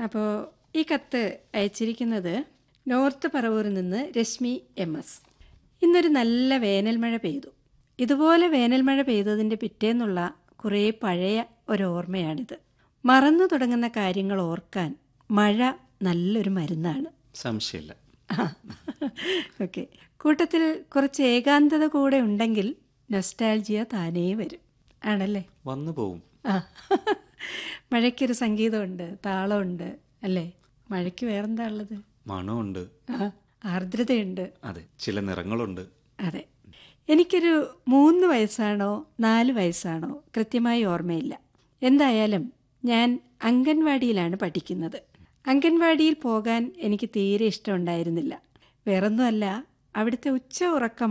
അപ്പോൾ ഈ കത്ത് അയച്ചിരിക്കുന്നത് നോർത്ത് പറവൂരിൽ നിന്ന് രശ്മി എം എസ് ഇന്നൊരു നല്ല വേനൽ മഴ പെയ്തു ഇതുപോലെ വേനൽ മഴ പെയ്തതിൻ്റെ പിറ്റേന്നുള്ള കുറേ പഴയ ഒരോർമ്മയാണിത് മറന്നു തുടങ്ങുന്ന കാര്യങ്ങൾ ഓർക്കാൻ മഴ നല്ലൊരു മരുന്നാണ് സംശയമില്ല ഓക്കെ കൂട്ടത്തിൽ കുറച്ച് ഏകാന്തത കൂടെ ഉണ്ടെങ്കിൽ നൊസ്റ്റാൾജിയ താനേ വരും ആണല്ലേ വന്നു പോവും ആ മഴയ്ക്കൊരു സംഗീതമുണ്ട് താളമുണ്ട് അല്ലേ മഴയ്ക്ക് വേറെന്താ ഉള്ളത് മണമുണ്ട് ആ ആർദ്രതയുണ്ട് അതെ ചില നിറങ്ങളുണ്ട് അതെ എനിക്കൊരു മൂന്ന് വയസ്സാണോ നാല് വയസ്സാണോ കൃത്യമായി ഓർമ്മയില്ല എന്തായാലും ഞാൻ അംഗൻവാടിയിലാണ് പഠിക്കുന്നത് അംഗൻവാടിയിൽ പോകാൻ എനിക്ക് തീരെ ഇഷ്ടമുണ്ടായിരുന്നില്ല വേറൊന്നുമല്ല അവിടുത്തെ ഉച്ച ഉറക്കം